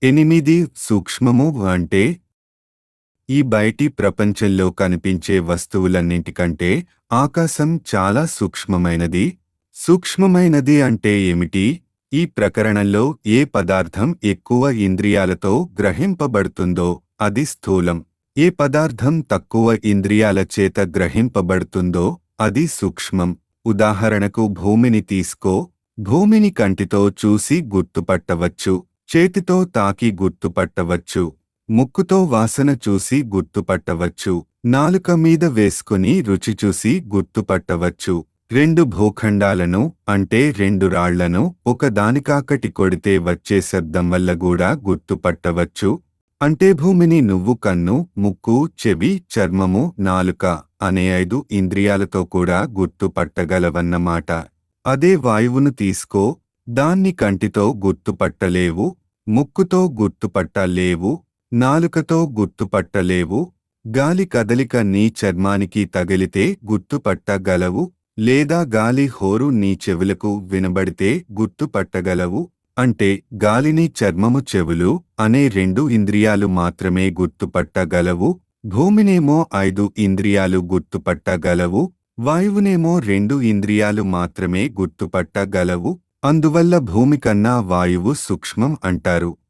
ఎనిమిది సూక్ష్మము అంటే ఈ బయటి ప్రపంచంలో కనిపించే వస్తువులన్నింటికంటే ఆకాశం చాలా సూక్ష్మమైనది సూక్ష్మమైనది అంటే ఏమిటి ఈ ప్రకరణంలో ఏ పదార్థం ఎక్కువ ఇంద్రియాలతో గ్రహింపబడుతుందో అది స్థూలం ఏ పదార్థం తక్కువ ఇంద్రియాల చేత గ్రహింపబడుతుందో అది సూక్ష్మం ఉదాహరణకు భూమిని తీసుకో భూమిని కంటితో చూసి గుర్తుపట్టవచ్చు చేతితో తాకి గుర్తుపట్టవచ్చు ముక్కుతో వాసన చూసి గుర్తుపట్టవచ్చు నాలుక మీద వేసుకుని రుచి చూసి గుర్తుపట్టవచ్చు రెండు భూఖండాలను అంటే రెండు రాళ్లను ఒకదానికాకటి కొడితే వచ్చే శబ్దం వల్ల కూడా గుర్తుపట్టవచ్చు అంటే భూమిని నువ్వు కన్ను ముక్కు చెవి చర్మము నాలుక అనే ఐదు ఇంద్రియాలతో కూడా గుర్తుపట్టగలవన్నమాట అదే వాయువును తీసుకో దాన్ని కంటితో గుర్తుపట్టలేవు ముక్కుతో గుర్తుపట్టలేవు నాలుకతో గుర్తుపట్టలేవు గాలి కదలిక నీ చర్మానికి తగిలితే గుర్తుపట్టగలవు లేదా గాలి హోరు నీ చెవులకు వినబడితే గుర్తుపట్టగలవు అంటే గాలిని చర్మము చెవులు అనే రెండు ఇంద్రియాలు మాత్రమే గుర్తుపట్టగలవు భూమినేమో ఐదు ఇంద్రియాలు గుర్తుపట్టగలవు వాయువునేమో రెండు ఇంద్రియాలు మాత్రమే గుర్తుపట్టగలవు అందువల్ల భూమి కన్నా వాయువు సూక్ష్మం అంటారు